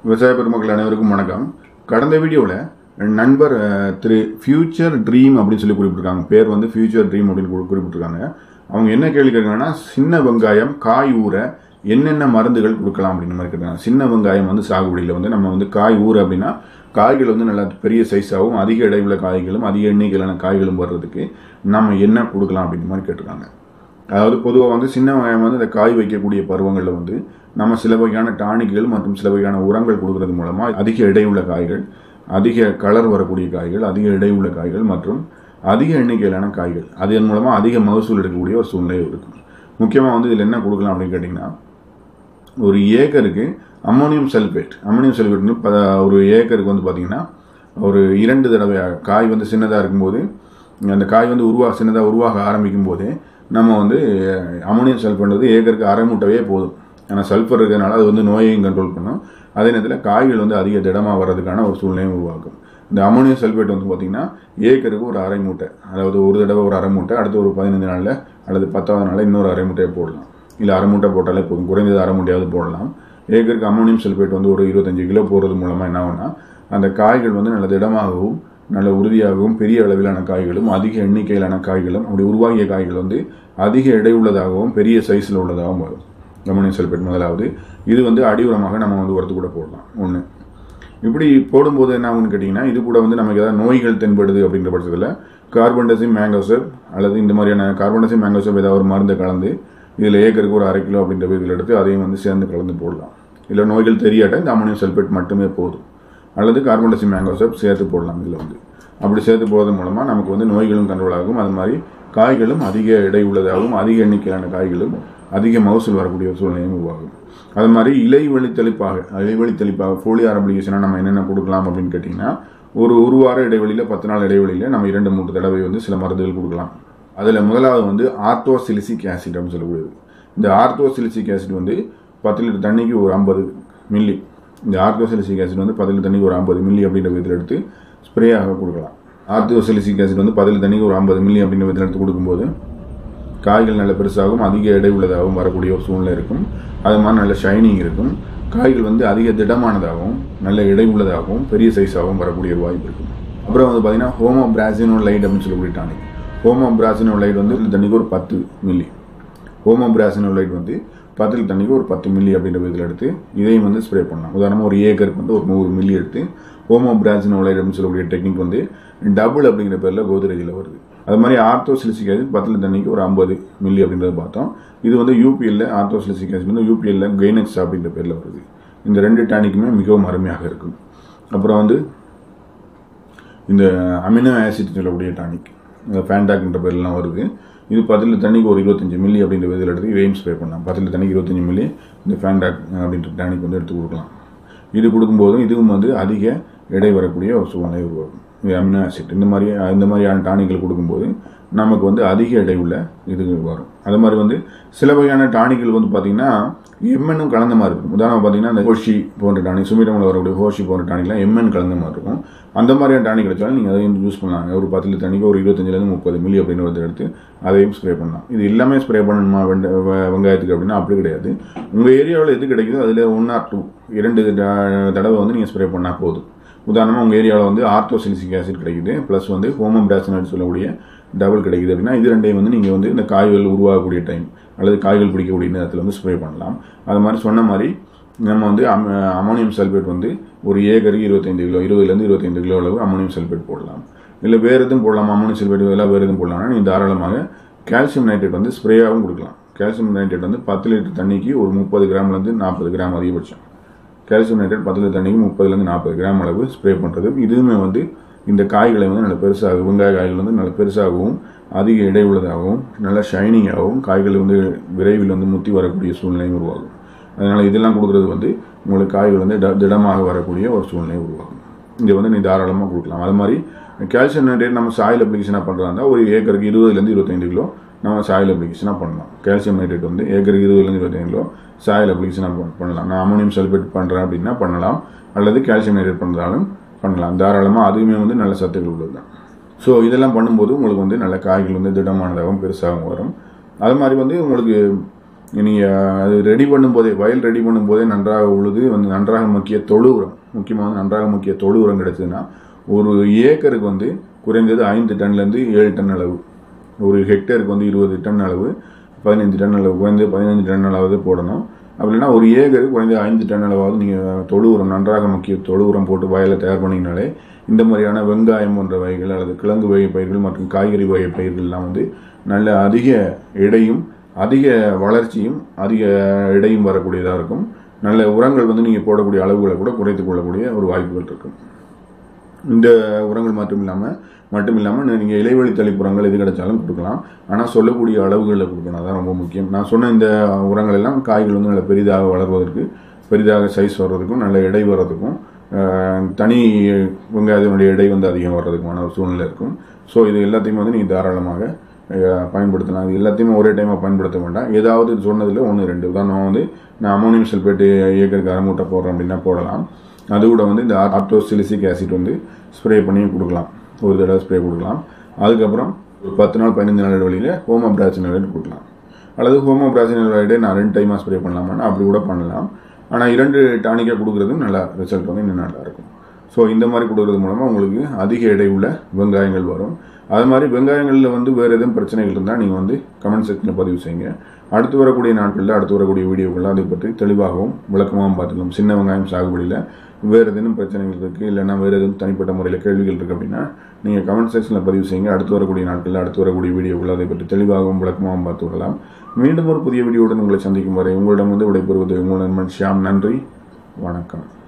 விவசாய பெருமக்கள் அனைவருக்கும் வணக்கம் கடந்த வீடியோவில் நண்பர் அஹ், திரு ஃபியூச்சர் ட்ரீம் அப்படின்னு சொல்லி குறிப்பிட்டிருக்காங்க பேர் வந்து ஃபியூச்சர் ட்ரீம் அப்படின்னு குறி- குறிப்பிட்டிருக்காங்க அவங்க என்ன கேள்வி கேட்குறாங்கன்னா சின்ன வெங்காயம் காய் ஊற என்னென்ன மருந்துகள் கொடுக்கலாம் அப்படின்னு மாதிரி கேட்குறாங்க சின்ன வெங்காயம் வந்து சாகுபடியில் வந்து நம்ம வந்து காய் ஊற அப்படின்னா காய்கள் வந்து நல்லா பெரிய சைஸாகவும் அதிக இடையுள்ள காய்களும் அதிக எண்ணிக்கையிலான காய்களும் வர்றதுக்கு நம்ம என்ன கொடுக்கலாம் அப்படின்ற மாதிரி கேட்டிருக்காங்க அதாவது பொதுவாக வந்து சின்ன வெங்காயம் வந்து இந்த காய் வைக்கக்கூடிய பருவங்களில் வந்து நம்ம சில வகையான டானிக்குகள் மற்றும் சில வகையான உரங்கள் கொடுக்கறது மூலமாக அதிக எடையுள்ள காய்கள் அதிக கலர் வரக்கூடிய காய்கள் அதிக எடையுள்ள காய்கள் மற்றும் அதிக எண்ணிக்கையிலான காய்கள் அதன் மூலமாக அதிக மகசூல் எடுக்கக்கூடிய ஒரு சூழ்நிலை இருக்கும் முக்கியமாக வந்து இதில் என்ன கொடுக்கலாம் அப்படின்னு கேட்டிங்கன்னா ஒரு ஏக்கருக்கு அம்மோனியம் சல்பேட் அம்மோனியம் சல்பேட் வந்து ப- ஒரு ஏக்கருக்கு வந்து பார்த்தீங்கன்னா ஒரு இரண்டு தடவை காய் வந்து சின்னதாக இருக்கும்போது அந்த காய் வந்து உருவாக சின்னதாக உருவாக ஆரம்பிக்கும் போதே நம்ம வந்து அம்மோனியம் சல்ஃபேட் வந்து ஏக்கருக்கு அரை மூட்டவே போதும் ஏன்னா சல்ஃபர் இருக்கிறதுனால அது வந்து நோயையும் கண்ட்ரோல் பண்ணும் அதே நேரத்தில் காய்கள் வந்து அதிக திடமாக வர்றதுக்கான ஒரு சூழ்நிலையும் உருவாக்கும் இந்த அம்மோனியம் சல்ஃபேட் வந்து பார்த்தீங்கன்னா ஏக்கருக்கு ஒரு அரை மூட்டை அதாவது ஒரு தடவை ஒரு அரை மூட்டை அடுத்து ஒரு பதினைந்து நாளில் அல்லது பத்தாவது நாளில் இன்னொரு அரை மூட்டையை போடலாம் இல்லை அரை மூட்டை போட்டாலே போதும் குறைந்தது அரை மூட்டையாவது போடலாம் ஏக்கருக்கு அம்மோனியம் சல்ஃபேட் வந்து ஒரு இருபத்தஞ்சு கிலோ போடுறது மூலமாக என்ன ஆகும்னா அந்த காய்கள் வந்து நல்ல திடமாகவும் நல்ல உறுதியாகவும் பெரிய அளவிலான காய்களும் அதிக எண்ணிக்கையிலான காய்களும் அப்படி உருவாகிய காய்கள் வந்து அதிக எடை உள்ளதாகவும் பெரிய சைஸில் உள்ளதாகவும் வரும் அம்மோனியம் சல்ஃபேட் முதலாவது இது வந்து அடி உரமாக நம்ம வந்து உரத்து கூட போடலாம் ஒன்று இப்படி போடும்போது என்ன ஆகும்னு கேட்டிங்கன்னா இது கூட வந்து நமக்கு ஏதாவது நோய்கள் தென்படுது அப்படின்ற பட்சத்தில் கார்பன்டசிம் மேங்கோசப் அல்லது இந்த மாதிரியான கார்பன்டசிம் மேங்கோசப் ஏதாவது ஒரு மருந்தை கலந்து இதில் ஏக்கருக்கு ஒரு அரை கிலோ அப்படின்ற இதில் எடுத்து அதையும் வந்து சேர்ந்து கலந்து போடலாம் இல்லை நோய்கள் தெரியாட்ட இந்த அம்மோனியம் சல்ஃபேட் மட்டுமே போதும் அல்லது கார்பன்டசிம் மேங்கோசப் சேர்த்து போடலாம் இதில் வந்து அப்படி சேர்த்து போடுறது மூலமாக நமக்கு வந்து நோய்களும் கண்ட்ரோல் ஆகும் அது மாதிரி காய்களும் அதிக எடை உள்ளதாகவும் அதிக எண்ணிக்கையிலான காய்களும் அதிக மகசூல் வரக்கூடிய ஒரு சூழ்நிலையும் உருவாகும் அது மாதிரி இலைவழி தெளிப்பாக இலைவழி தெளிப்பாக ஃபோலியார் அப்ளிகேஷனாக நம்ம என்னென்ன கொடுக்கலாம் அப்படின்னு கேட்டிங்கன்னா ஒரு ஒரு வார இடைவெளியில் பத்து நாள் இடைவெளியில் நம்ம இரண்டு மூன்று தடவை வந்து சில மருந்துகள் கொடுக்கலாம் அதில் முதலாவது வந்து ஆர்த்தோசிலிசிக் ஆசிட் அப்படின்னு சொல்லக்கூடியது இந்த ஆர்த்தோசிலிசிக் ஆசிட் வந்து பத்து லிட்டர் தண்ணிக்கு ஒரு ஐம்பது மில்லி இந்த ஆர்த்தோசிலிசிக் ஆசிட் வந்து பத்து லிட்டர் தண்ணிக்கு ஒரு ஐம்பது மில்லி அப்படின்ற விதத்தில் எடுத்து ஸ்ப்ரேயாக கொடுக்கலாம் ஆர்த்தோசிலிசிக் ஆசிட் வந்து பத்து லிட்டர் தண்ணிக்கு ஒரு ஐம்பது மில்லி அப்படின்ற விதத்தில் எடுத்து கொடுக்கும்போது காய்கள் நல்ல பெருசாகவும் அதிக எடை உள்ளதாகவும் வரக்கூடிய ஒரு சூழ்நிலை இருக்கும் அது மாதிரி நல்ல ஷைனிங் இருக்கும் காய்கள் வந்து அதிக திடமானதாகவும் நல்ல எடை உள்ளதாகவும் பெரிய சைஸாகவும் வரக்கூடிய ஒரு வாய்ப்பு இருக்கும் அப்புறம் வந்து பார்த்தீங்கன்னா ஹோமோ பிராசினோ லைட் அப்படின்னு சொல்லக்கூடிய டானிக் ஹோமோ பிராசினோ லைட் வந்து லிட்டர் தண்ணிக்கு ஒரு பத்து மில்லி ஹோமோ பிராசினோ லைட் வந்து பத்து லிட்டர் தண்ணிக்கு ஒரு பத்து மில்லி அப்படின்ற விதத்தில் எடுத்து இதையும் வந்து ஸ்ப்ரே பண்ணலாம் உதாரணமாக ஒரு ஏக்கருக்கு வந்து ஒரு நூறு மில்லி எடுத்து ஹோமோ பிராசினோ லைட் அப்படின்னு சொல்லக்கூடிய டெக்னிக் வந்து டபுள் அப்படிங்கிற பேரில் கோத்ரேஜில் வருது அது மாதிரி ஆர்த்தோசிலிசிக் ஆசிட் பத்து லிட்டர் தண்ணிக்கு ஒரு ஐம்பது மில்லி அப்படின்றத பார்த்தோம் இது வந்து யூபிஎல்ல ஆர்த்தோசிலிசிக் ஆசிட் வந்து யூபிஎல்ல கெய்னெக்ஸ் அப்படின்ற பேரில் வருது இந்த ரெண்டு டானிக்குமே மிகவும் அருமையாக இருக்கும் அப்புறம் வந்து இந்த அமினோ ஆசிட் சொல்லக்கூடிய டானிக் இந்த ஃபேண்டாக்ன்ற பேர்லாம் வருது இது பத்து லிட்டர் தண்ணிக்கு ஒரு இருபத்தஞ்சு மில்லி அப்படின்ற இதில் எடுத்து இதையும் ஸ்ப்ரே பண்ணலாம் பத்து லிட்டர் தண்ணிக்கு இருபத்தஞ்சு மில்லி இந்த ஃபேண்டாக் அப்படின்ற டானிக் வந்து எடுத்து கொடுக்கலாம் இது கொடுக்கும்போதும் இதுவும் வந்து அதிக எடை வரக்கூடிய ஒரு சூழ்நிலை உருவாகும் இது அமினோ ஆசிட் இந்த மாதிரி இந்த மாதிரியான டானிக்கள் கொடுக்கும்போது நமக்கு வந்து அதிக எடை உள்ள இது வரும் அது மாதிரி வந்து சில வகையான டானிக்கள் வந்து பார்த்தீங்கன்னா எம்என்னும் கலந்த மாதிரி இருக்கும் உதாரணம் பார்த்தீங்கன்னா இந்த ஹோஷி போன்ற டானிக் சுமிரமில் வரக்கூடிய ஹோஷி போன்ற டானிக்லாம் எம்என் கலந்த மாதிரி இருக்கும் அந்த மாதிரியான டானிக் கிடைச்சாலும் நீங்கள் அதையும் யூஸ் பண்ணலாம் ஒரு பத்து லிட்டர் தண்ணிக்கு ஒரு இருபத்தஞ்சிலேருந்து முப்பது மில்லி அப்படின்னு ஒரு எடுத்து அதையும் ஸ்ப்ரே பண்ணலாம் இது எல்லாமே ஸ்ப்ரே பண்ணணுமா வெண்ட வெ- வெங்காயத்துக்கு அப்படின்னா அப்படி கிடையாது உங்கள் ஏரியாவில் எது கிடைக்குதோ அதில் ஒன் ஆர் டூ இரண்டு த- தடவை வந்து நீங்கள் ஸ்ப்ரே பண்ணால் போதும் உதாரணமாக உங்கள் ஏரியாவில் வந்து ஆர்த்தோசிலிசிக் ஆசிட் கிடைக்குது ப்ளஸ் வந்து ஹோமம் பிராசினட் சொல்லக்கூடிய டபுள் கிடைக்குது அப்படின்னா இது ரெண்டையும் வந்து நீங்கள் வந்து இந்த காய்கள் உருவாகக்கூடிய டைம் அல்லது காய்கள் பிடிக்கக்கூடிய நேரத்தில் வந்து ஸ்ப்ரே பண்ணலாம் அது மாதிரி சொன்ன மாதிரி நம்ம வந்து அம் அமோனியம் சல்பேட் வந்து ஒரு ஏக்கருக்கு இருபத்தைந்து கிலோ இருபதுலேருந்து இருபத்தைந்து கிலோ அளவு அமோனியம் சல்பேட் போடலாம் இல்லை வேறு எதுவும் போடலாம் அமோனியம் சல்பேட் இதெல்லாம் வேறு எதுவும் போடலாம்னா நீங்கள் தாராளமாக கால்சியம் நைட்ரேட் வந்து ஸ்ப்ரேயாகவும் கொடுக்கலாம் கால்சியம் நைட்ரேட் வந்து பத்து லிட்டர் தண்ணிக்கு ஒரு முப்பது கிராம்லேருந்து நாற்பது கிராம் அதிகபட்சம் கால்சியம் நைட்ரேட் பத்து லிட்டர் தண்ணிக்கு முப்பதுலேருந்து நாற்பது கிராம் அளவு ஸ்ப்ரே பண்ணுறது இதுவுமே வந்து இந்த காய்களை வந்து நல்ல பெருசாக வெங்காய காய்கள் வந்து நல்ல பெருசாகவும் அதிக எடை உள்ளதாகவும் நல்ல ஷைனிங்காகவும் காய்கள் வந்து விரைவில் வந்து முத்தி வரக்கூடிய சூழ்நிலையும் உருவாகும் அதனால் இதெல்லாம் கொடுக்குறது வந்து உங்களுக்கு காய்கள் வந்து ட- திடமாக வரக்கூடிய ஒரு சூழ்நிலை உருவாகும் இங்கே வந்து நீ தாராளமாக கொடுக்கலாம் அது மாதிரி கால்சியம் நைட்ரேட் நம்ம சாயில் அப்ளிகேஷனாக பண்ணுறதா இருந்தால் ஒரு ஏக்கருக்கு இருபதுலேருந்து இருபத்தைந்து கிலோ நம்ம சாயில் அப்ளிகேஷனாக பண்ணலாம் கால்சியம் நைட்ரேட் வந்து ஏக்கருக்கு இருபதுலேருந்து இருபத்தைந்து கிலோ சாயில் அப்ளிகேஷனாக பண்ணலாம் நான் அமோனியம் சல்பேட் பண்ணுறேன் அப்படின்னா பண்ணலாம் அல்லது கால்சியம் நைட்ரேட் பண்ணுறதாலும் பண்ணலாம் தாராளமாக அதுவுமே வந்து நல்ல சத்துக்கள் உள்ளது தான் ஸோ இதெல்லாம் பண்ணும்போது உங்களுக்கு வந்து நல்ல காய்கள் வந்து திடமானதாகவும் பெருசாகவும் வரும் அது மாதிரி வந்து உங்களுக்கு நீங்கள் அது ரெடி பண்ணும்போதே வயல் ரெடி பண்ணும்போதே நன்றாக உழுது வந்து நன்றாக முக்கிய தொழு உரம் முக்கியமாக நன்றாக முக்கிய தொழு உரம் கிடைச்சதுன்னா ஒரு ஏக்கருக்கு வந்து குறைந்தது ஐந்து டன்லேருந்து ஏழு டன் அளவு ஒரு ஹெக்டேருக்கு வந்து இருபது டன் அளவு பதினஞ்சு டன் அளவு குறைந்தது பதினஞ்சு டன் அளவு போடணும் அப்படின்னா ஒரு ஏக்கருக்கு குறைந்தது ஐந்து டன் அளவாவது நீங்கள் தொழு உரம் நன்றாக முக்கிய தொழு உரம் போட்டு வயலை தயார் பண்ணிங்கனாலே இந்த மாதிரியான வெங்காயம் போன்ற வகைகள் அல்லது கிழங்கு வகை பயிர்கள் மற்றும் காய்கறி வகை பயிர்கள்லாம் வந்து நல்ல அதிக எடையும் அதிக வளர்ச்சியும் அதிக எடையும் வரக்கூடியதாக இருக்கும் நல்ல உரங்கள் வந்து நீங்கள் போடக்கூடிய அளவுகளை கூட குறைத்துக் கொள்ளக்கூடிய ஒரு வாய்ப்புகள் இருக்கும் இந்த உரங்கள் மட்டும் இல்லாமல் மட்டும் இல்லாமல் நீங்கள் இலைவழி தளிப்புரங்கள் எது கிடைச்சாலும் கொடுக்கலாம் ஆனால் சொல்லக்கூடிய அளவுகளில் கொடுக்கணும் அதான் ரொம்ப முக்கியம் நான் சொன்ன இந்த உரங்கள் எல்லாம் காய்கள் வந்து நல்ல பெரிதாக வளர்வதற்கு பெரிதாக சைஸ் வர்றதுக்கும் நல்ல எடை வர்றதுக்கும் அஹ், தனி வெங்காயத்தினுடைய எடை வந்து அதிகம் வர்றதுக்குமான ஒரு சூழ்நிலை இருக்கும் ஸோ இது எல்லாத்தையும் வந்து நீங்கள் தாராளமாக அஹ், பயன்படுத்தலாம் இது எல்லாத்தையுமே ஒரே டைமாக பயன்படுத்த வேண்டாம் ஏதாவது சொன்னதில் ஒன்று ரெண்டு உதாரணம் வந்து நான் அமோனியம் சல்பேட்டு ஏக்கருக்கு அரை மூட்டை போடுறேன் அப்படின்னா போடலாம் அது கூட வந்து இந்த ஆர்டோசிலிசிக் ஆசிட் வந்து ஸ்ப்ரே பண்ணி கொடுக்கலாம் ஒரு தடவை ஸ்ப்ரே கொடுக்கலாம் அதுக்கப்புறம் ஒரு பத்து நாள் பதினஞ்சு நாள் இடைவெளியில் ஹோமோ பிராச்சினரைடு கொடுக்கலாம் அல்லது ஹோமோ பிராச்சினரைடு நான் ரெண்டு டைமாக ஸ்ப்ரே பண்ணலாமான்னு அப்படி கூட பண்ணலாம் ஆனால் இரண்டு டானிக்காக கொடுக்குறதும் நல்லா ரிசல்ட் வந்து இன்னும் நல்லா இருக்கும் ஸோ இந்த மாதிரி கொடுக்கறது மூலமாக உங்களுக்கு அதிக எடை உள்ள வெங்காயங்கள் வரும் அது மாதிரி வெங்காயங்களில் வந்து வேறு எதுவும் பிரச்சனைகள் இருந்தால் நீங்கள் வந்து கமெண்ட் செக்ஷனில் பதிவு செய்யுங்க அடுத்து வரக்கூடிய நாட்களில் அடுத்து வரக்கூடிய வீடியோக்களில் அதை பற்றி தெளிவாகவும் விளக்கமாகவும் பார்த்துக்கலாம் சின்ன வெங்காயம் சாகுபடியில் வேறு எதுவும் பிரச்சனைகள் இருக்குது இல்லைன்னா வேறு எதுவும் தனிப்பட்ட முறையில் கேள்விகள் இருக்குது அப்படின்னா நீங்கள் கமெண்ட் செக்ஷனில் பதிவு செய்யுங்க அடுத்து வரக்கூடிய நாட்களில் அடுத்து வரக்கூடிய வீடியோக்கள் அதை பற்றி தெளிவாகவும் விளக்கமாகவும் பார்த்து விடலாம் மீண்டும் ஒரு புதிய வீடியோவுடன் உங்களை சந்திக்கும் வரை உங்களிடம் வந்து விடைபெறுவது உங்கள் நண்பன் ஷியாம் நன்றி வணக்கம்